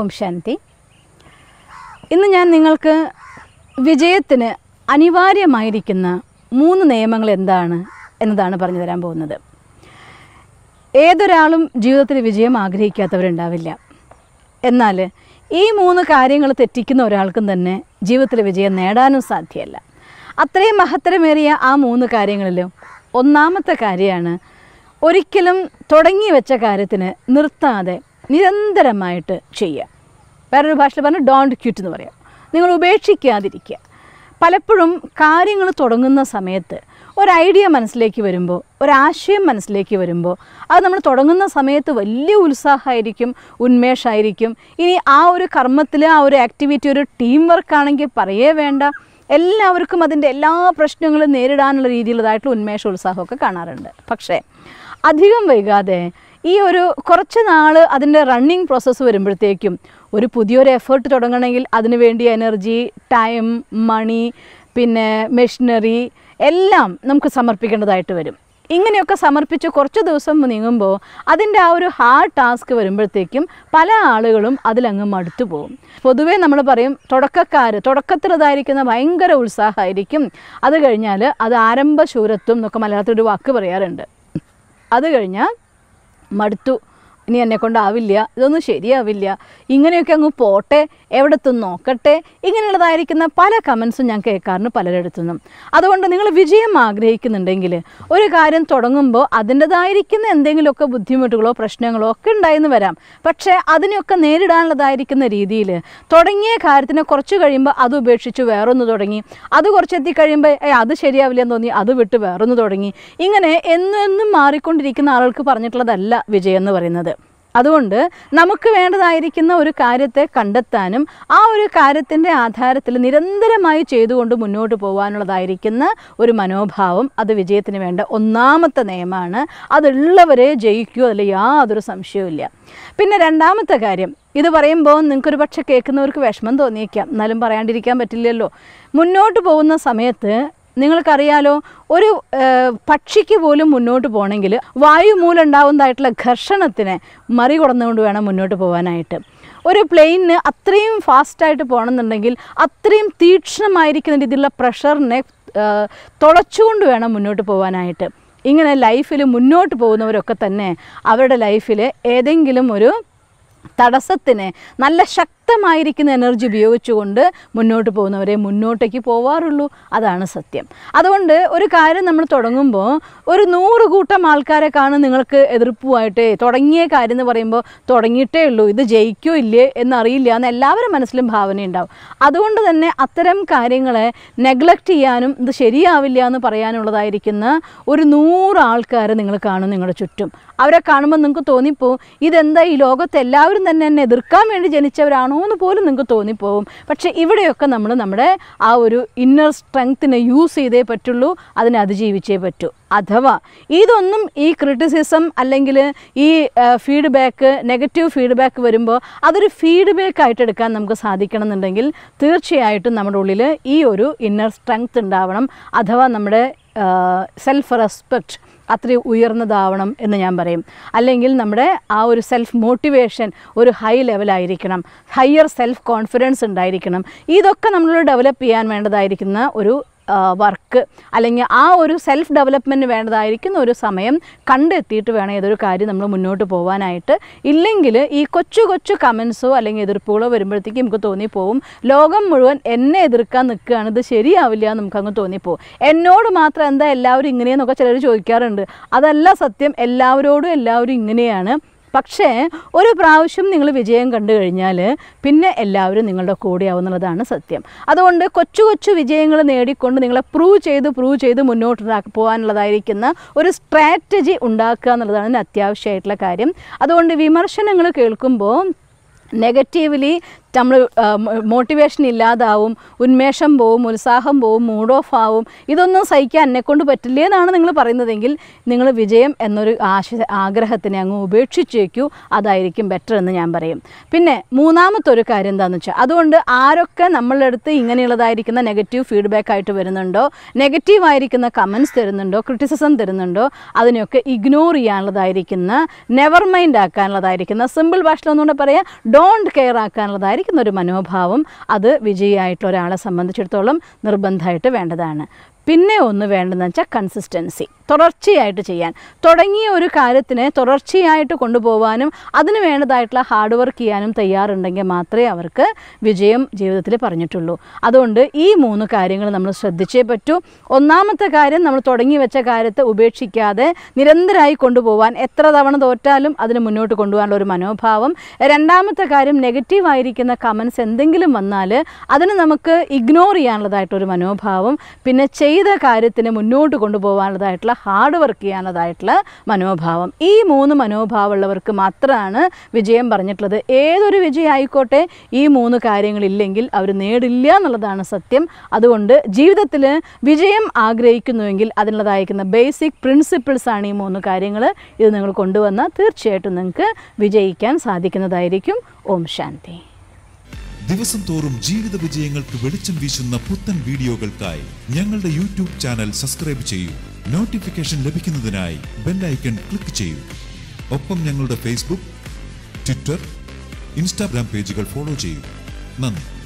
ഓം ശാന്തി ഇന്ന് ഞാൻ നിങ്ങൾക്ക് വിജയത്തിന് അനിവാര്യമായിരിക്കുന്ന മൂന്ന് നിയമങ്ങൾ എന്താണ് എന്നതാണ് പറഞ്ഞു തരാൻ പോകുന്നത് ഏതൊരാളും ജീവിതത്തിൽ വിജയം ആഗ്രഹിക്കാത്തവരുണ്ടാവില്ല എന്നാൽ ഈ മൂന്ന് കാര്യങ്ങൾ തെറ്റിക്കുന്ന ഒരാൾക്കും തന്നെ ജീവിതത്തിൽ വിജയം നേടാനും സാധ്യമല്ല അത്രയും മഹത്തരമേറിയ ആ മൂന്ന് കാര്യങ്ങളിലും ഒന്നാമത്തെ കാര്യമാണ് ഒരിക്കലും തുടങ്ങി വെച്ച കാര്യത്തിന് നിർത്താതെ നിരന്തരമായിട്ട് ചെയ്യുക വേറൊരു ഭാഷയിൽ പറഞ്ഞാൽ ഡോണ്ട് ക്യൂറ്റ് എന്ന് പറയാം നിങ്ങൾ ഉപേക്ഷിക്കാതിരിക്കുക പലപ്പോഴും കാര്യങ്ങൾ തുടങ്ങുന്ന സമയത്ത് ഒരു ഐഡിയ മനസ്സിലേക്ക് വരുമ്പോൾ ഒരാശയം മനസ്സിലേക്ക് വരുമ്പോൾ അത് നമ്മൾ തുടങ്ങുന്ന സമയത്ത് വലിയ ഉത്സാഹമായിരിക്കും ഉന്മേഷമായിരിക്കും ഇനി ആ ഒരു കർമ്മത്തിൽ ആ ഒരു ആക്ടിവിറ്റി ഒരു ടീം വർക്കാണെങ്കിൽ പറയേ വേണ്ട എല്ലാവർക്കും അതിൻ്റെ എല്ലാ പ്രശ്നങ്ങളും നേരിടാനുള്ള രീതിയിലുള്ളതായിട്ടുള്ള ഉന്മേഷ ഉത്സാഹമൊക്കെ കാണാറുണ്ട് പക്ഷേ അധികം വൈകാതെ ഈ ഒരു കുറച്ച് നാൾ അതിൻ്റെ റണ്ണിങ് പ്രോസസ്സ് വരുമ്പോഴത്തേക്കും ഒരു പുതിയൊരു എഫേർട്ട് തുടങ്ങണമെങ്കിൽ അതിന് വേണ്ടി എനർജി ടൈം മണി പിന്നെ മെഷീനറി എല്ലാം നമുക്ക് സമർപ്പിക്കേണ്ടതായിട്ട് വരും ഇങ്ങനെയൊക്കെ സമർപ്പിച്ച് കുറച്ച് ദിവസം നീങ്ങുമ്പോൾ അതിൻ്റെ ആ ഒരു ഹാർഡ് ടാസ്ക് വരുമ്പോഴത്തേക്കും പല ആളുകളും അതിലങ്ങ് മടുത്തു പോകും പൊതുവേ നമ്മൾ പറയും തുടക്കക്കാർ തുടക്കത്തിലതായിരിക്കുന്ന ഭയങ്കര ഉത്സാഹമായിരിക്കും അത് കഴിഞ്ഞാൽ അത് ആരംഭശൂരത്വം എന്നൊക്കെ മലയാളത്തിൽ ഒരു വാക്ക് പറയാറുണ്ട് അത് കഴിഞ്ഞാൽ മടുത്തു ഇനി എന്നെ കൊണ്ടാവില്ല ഇതൊന്നും ശരിയാവില്ല ഇങ്ങനെയൊക്കെ അങ്ങ് പോട്ടെ എവിടെത്തും നോക്കട്ടെ ഇങ്ങനെയുള്ളതായിരിക്കുന്ന പല കമൻസും ഞാൻ കേൾക്കാറുണ്ട് പലരിടത്തുനിന്നും അതുകൊണ്ട് നിങ്ങൾ വിജയം ആഗ്രഹിക്കുന്നുണ്ടെങ്കിൽ ഒരു കാര്യം തുടങ്ങുമ്പോൾ അതിൻ്റെതായിരിക്കുന്ന എന്തെങ്കിലുമൊക്കെ ബുദ്ധിമുട്ടുകളോ പ്രശ്നങ്ങളോ ഒക്കെ ഉണ്ടായെന്ന് വരാം പക്ഷേ അതിനെയൊക്കെ നേരിടാനുള്ളതായിരിക്കുന്ന രീതിയിൽ തുടങ്ങിയ കാര്യത്തിന് കുറച്ച് കഴിയുമ്പോൾ അത് ഉപേക്ഷിച്ച് വേറൊന്ന് തുടങ്ങി അത് കുറച്ചെത്തി കഴിയുമ്പോൾ ഏ അത് ശരിയാവില്ലെന്ന് തോന്നി അത് വിട്ട് വേറൊന്ന് തുടങ്ങി ഇങ്ങനെ എന്നും എന്നും മാറിക്കൊണ്ടിരിക്കുന്ന ആളുകൾക്ക് പറഞ്ഞിട്ടുള്ളതല്ല വിജയം എന്ന് പറയുന്നത് അതുകൊണ്ട് നമുക്ക് വേണ്ടതായിരിക്കുന്ന ഒരു കാര്യത്തെ കണ്ടെത്താനും ആ ഒരു കാര്യത്തിൻ്റെ ആധാരത്തിൽ നിരന്തരമായി ചെയ്തുകൊണ്ട് മുന്നോട്ട് പോകാനുള്ളതായിരിക്കുന്ന ഒരു മനോഭാവം അത് വിജയത്തിന് വേണ്ട ഒന്നാമത്തെ നിയമമാണ് അതുള്ളവരെ ജയിക്കൂ അതിൽ യാതൊരു സംശയവുമില്ല പിന്നെ രണ്ടാമത്തെ കാര്യം ഇത് പറയുമ്പോൾ നിങ്ങൾക്കൊരു പക്ഷെ കേൾക്കുന്നവർക്ക് വിഷമം തോന്നിയേക്കാം എന്നാലും പറയാണ്ടിരിക്കാൻ പറ്റില്ലല്ലോ മുന്നോട്ട് പോകുന്ന സമയത്ത് നിങ്ങൾക്കറിയാലോ ഒരു പക്ഷിക്ക് പോലും മുന്നോട്ട് പോകണമെങ്കിൽ വായു മൂലം ഉണ്ടാവുന്നതായിട്ടുള്ള ഘർഷണത്തിനെ മറികടന്നുകൊണ്ട് വേണം മുന്നോട്ട് പോകാനായിട്ട് ഒരു പ്ലെയിനിന് അത്രയും ഫാസ്റ്റായിട്ട് പോകണമെന്നുണ്ടെങ്കിൽ അത്രയും തീക്ഷ്ണമായിരിക്കുന്ന രീതിയിലുള്ള പ്രഷറിനെ തുളച്ചുകൊണ്ട് വേണം മുന്നോട്ട് പോകാനായിട്ട് ഇങ്ങനെ ലൈഫിൽ മുന്നോട്ട് പോകുന്നവരൊക്കെ തന്നെ അവരുടെ ലൈഫിൽ ഏതെങ്കിലും ഒരു തടസ്സത്തിന് നല്ല ശക്തമായിരിക്കുന്ന എനർജി ഉപയോഗിച്ചുകൊണ്ട് മുന്നോട്ട് പോകുന്നവരെ മുന്നോട്ടേക്ക് പോവാറുള്ളൂ അതാണ് സത്യം അതുകൊണ്ട് ഒരു കാര്യം നമ്മൾ തുടങ്ങുമ്പോൾ ഒരു നൂറ് കൂട്ടം ആൾക്കാരെ കാണും നിങ്ങൾക്ക് എതിർപ്പുമായിട്ട് തുടങ്ങിയ കാര്യം എന്ന് പറയുമ്പോൾ തുടങ്ങിയിട്ടേ ഉള്ളൂ ഇത് ജയിക്കോ ഇല്ലേ എന്നറിയില്ല എന്ന് എല്ലാവരും മനസ്സിലും ഭാവനയുണ്ടാവും അതുകൊണ്ട് തന്നെ അത്തരം കാര്യങ്ങളെ നെഗ്ലക്റ്റ് ചെയ്യാനും ഇത് ശരിയാവില്ല എന്ന് പറയാനുള്ളതായിരിക്കുന്ന ഒരു നൂറ് ആൾക്കാരെ നിങ്ങൾ കാണും നിങ്ങളുടെ ചുറ്റും അവരെ കാണുമ്പോൾ നിങ്ങൾക്ക് തോന്നിപ്പോവും ഇതെന്താ ഈ ലോകത്ത് എല്ലാവരും തന്നെ എന്നെ എതിർക്കാൻ വേണ്ടി ജനിച്ചവരാണോ എന്ന് പോലും നിങ്ങൾക്ക് തോന്നിപ്പോവും പക്ഷേ ഇവിടെയൊക്കെ നമ്മൾ നമ്മുടെ ആ ഒരു ഇന്നർ സ്ട്രെങ്ത്തിനെ യൂസ് ചെയ്തേ പറ്റുള്ളൂ അതിനെ അതിജീവിച്ചേ പറ്റൂ അഥവാ ഇതൊന്നും ഈ ക്രിറ്റിസിസം അല്ലെങ്കിൽ ഈ ഫീഡ്ബാക്ക് നെഗറ്റീവ് ഫീഡ്ബാക്ക് വരുമ്പോൾ അതൊരു ഫീഡ്ബാക്ക് ആയിട്ട് എടുക്കാൻ നമുക്ക് സാധിക്കണം എന്നുണ്ടെങ്കിൽ തീർച്ചയായിട്ടും നമ്മുടെ ഉള്ളിൽ ഈ ഒരു ഇന്നർ സ്ട്രെങ്ത് ഉണ്ടാവണം അഥവാ നമ്മുടെ സെൽഫ് റെസ്പെക്റ്റ് അത്രയും ഉയർന്നതാവണം എന്ന് ഞാൻ പറയും അല്ലെങ്കിൽ നമ്മുടെ ആ ഒരു സെൽഫ് മോട്ടിവേഷൻ ഒരു ഹൈ ലെവലായിരിക്കണം ഹയർ സെൽഫ് കോൺഫിഡൻസ് ഉണ്ടായിരിക്കണം ഇതൊക്കെ നമ്മൾ ഡെവലപ്പ് ചെയ്യാൻ വേണ്ടതായിരിക്കുന്ന ഒരു വർക്ക് അല്ലെങ്കിൽ ആ ഒരു സെൽഫ് ഡെവലപ്മെൻറ്റ് വേണ്ടതായിരിക്കുന്ന ഒരു സമയം കണ്ടെത്തിയിട്ട് വേണം ഏതൊരു കാര്യം നമ്മൾ മുന്നോട്ട് പോകാനായിട്ട് ഇല്ലെങ്കിൽ ഈ കൊച്ചു കൊച്ചു കമൻസോ അല്ലെങ്കിൽ എതിർപ്പുകളോ വരുമ്പോഴത്തേക്കും നമുക്ക് തോന്നിപ്പോവും ലോകം മുഴുവൻ എന്നെ എതിർക്കാൻ നിൽക്കുകയാണ് ഇത് ശരിയാവില്ല എന്ന് നമുക്കങ്ങ് തോന്നിപ്പോവും എന്നോട് മാത്രം എന്താ എല്ലാവരും ഇങ്ങനെയെന്നൊക്കെ ചിലർ ചോദിക്കാറുണ്ട് അതല്ല സത്യം എല്ലാവരോടും എല്ലാവരും ഇങ്ങനെയാണ് പക്ഷേ ഒരു പ്രാവശ്യം നിങ്ങൾ വിജയം കണ്ടു കഴിഞ്ഞാൽ പിന്നെ എല്ലാവരും നിങ്ങളുടെ കൂടെയാവുന്നുള്ളതാണ് സത്യം അതുകൊണ്ട് കൊച്ചു കൊച്ചു വിജയങ്ങൾ നേടിക്കൊണ്ട് നിങ്ങളെ പ്രൂവ് ചെയ്ത് പ്രൂവ് ചെയ്ത് മുന്നോട്ട് പോകാനുള്ളതായിരിക്കുന്ന ഒരു സ്ട്രാറ്റജി ഉണ്ടാക്കുക എന്നുള്ളതാണ് ഇതിന് അത്യാവശ്യമായിട്ടുള്ള കാര്യം അതുകൊണ്ട് വിമർശനങ്ങൾ കേൾക്കുമ്പോൾ നെഗറ്റീവ്ലി നമ്മൾ മോട്ടിവേഷൻ ഇല്ലാതാവും ഉന്മേഷം പോവും ഉത്സാഹം പോവും മൂഡ് ഓഫ് ആവും ഇതൊന്നും സഹിക്കാൻ എന്നെക്കൊണ്ട് പറ്റില്ലേ എന്നാണ് നിങ്ങൾ പറയുന്നതെങ്കിൽ നിങ്ങൾ വിജയം എന്നൊരു ആശ ആഗ്രഹത്തിനെ അങ്ങ് ഉപേക്ഷിച്ചേക്കൂ അതായിരിക്കും ബെറ്റർ എന്ന് ഞാൻ പറയും പിന്നെ മൂന്നാമത്തെ ഒരു കാര്യം എന്താണെന്ന് വെച്ചാൽ അതുകൊണ്ട് ആരൊക്കെ നമ്മളുടെ അടുത്ത് ഇങ്ങനെയുള്ളതായിരിക്കുന്ന നെഗറ്റീവ് ഫീഡ്ബാക്ക് ആയിട്ട് വരുന്നുണ്ടോ നെഗറ്റീവ് ആയിരിക്കുന്ന കമൻസ് തരുന്നുണ്ടോ ക്രിറ്റിസിസം തരുന്നുണ്ടോ അതിനെയൊക്കെ ഇഗ്നോർ ചെയ്യാനുള്ളതായിരിക്കുന്ന നെവർ മൈൻഡ് ആക്കാനുള്ളതായിരിക്കുന്ന സിമ്പിൾ ഭാഷയിൽ ഒന്നുകൂടെ പറയാം ഡോണ്ട് കെയർ ആക്കാനുള്ളതായിരിക്കുന്ന ഒരു മനോഭാവം അത് വിജയിയായിട്ടുള്ള ഒരാളെ സംബന്ധിച്ചിടത്തോളം നിർബന്ധമായിട്ട് വേണ്ടതാണ് പിന്നെ ഒന്ന് വേണ്ടതെന്ന് വെച്ചാൽ കൺസിസ്റ്റൻസി തുടർച്ചയായിട്ട് ചെയ്യാൻ തുടങ്ങിയ ഒരു കാര്യത്തിനെ തുടർച്ചയായിട്ട് കൊണ്ടുപോകാനും അതിന് വേണ്ടതായിട്ടുള്ള ഹാർഡ് വർക്ക് ചെയ്യാനും തയ്യാറുണ്ടെങ്കിൽ മാത്രമേ അവർക്ക് വിജയം ജീവിതത്തിൽ പറഞ്ഞിട്ടുള്ളൂ അതുകൊണ്ട് ഈ മൂന്ന് കാര്യങ്ങൾ നമ്മൾ ശ്രദ്ധിച്ചേ പറ്റൂ ഒന്നാമത്തെ കാര്യം നമ്മൾ തുടങ്ങി വെച്ച കാര്യത്തെ ഉപേക്ഷിക്കാതെ നിരന്തരമായി കൊണ്ടുപോകാൻ എത്ര തവണ തോറ്റാലും അതിന് മുന്നോട്ട് കൊണ്ടുപോകാനുള്ള ഒരു മനോഭാവം രണ്ടാമത്തെ കാര്യം നെഗറ്റീവ് ആയിരിക്കുന്ന കമൻസ് എന്തെങ്കിലും വന്നാൽ അതിന് നമുക്ക് ഇഗ്നോർ ചെയ്യാനുള്ളതായിട്ടൊരു മനോഭാവം പിന്നെ ചെയ്ത കാര്യത്തിന് മുന്നോട്ട് കൊണ്ടുപോകാനുള്ളതായിട്ടുള്ള ഹാർഡ് വർക്ക് ചെയ്യാനുള്ളതായിട്ടുള്ള മനോഭാവം ഈ മൂന്ന് മനോഭാവമുള്ളവർക്ക് മാത്രമാണ് വിജയം പറഞ്ഞിട്ടുള്ളത് ഏതൊരു വിജയം ആയിക്കോട്ടെ ഈ മൂന്ന് കാര്യങ്ങളില്ലെങ്കിൽ അവർ നേടില്ല എന്നുള്ളതാണ് സത്യം അതുകൊണ്ട് ജീവിതത്തിൽ വിജയം ആഗ്രഹിക്കുന്നുവെങ്കിൽ അതിനുള്ളതായിരിക്കുന്ന ബേസിക് പ്രിൻസിപ്പിൾസ് ആണ് ഈ മൂന്ന് കാര്യങ്ങൾ ഇത് നിങ്ങൾ കൊണ്ടുവന്നാൽ തീർച്ചയായിട്ടും നിങ്ങൾക്ക് വിജയിക്കാൻ സാധിക്കുന്നതായിരിക്കും ഓം ശാന്തി ദിവസം തോറും ജീവിത വിജയങ്ങൾക്ക് വെളിച്ചം വീശുന്ന പുത്തൻ വീഡിയോകൾക്കായി ഞങ്ങളുടെ യൂട്യൂബ് ചാനൽ സബ്സ്ക്രൈബ് ചെയ്യൂ നോട്ടിഫിക്കേഷൻ ലഭിക്കുന്നതിനായി ബെല്ലൈക്കൺ ക്ലിക്ക് ചെയ്യൂ ഒപ്പം ഞങ്ങളുടെ ഫേസ്ബുക്ക് ട്വിറ്റർ ഇൻസ്റ്റാഗ്രാം പേജുകൾ ഫോളോ ചെയ്യൂ നന്ദി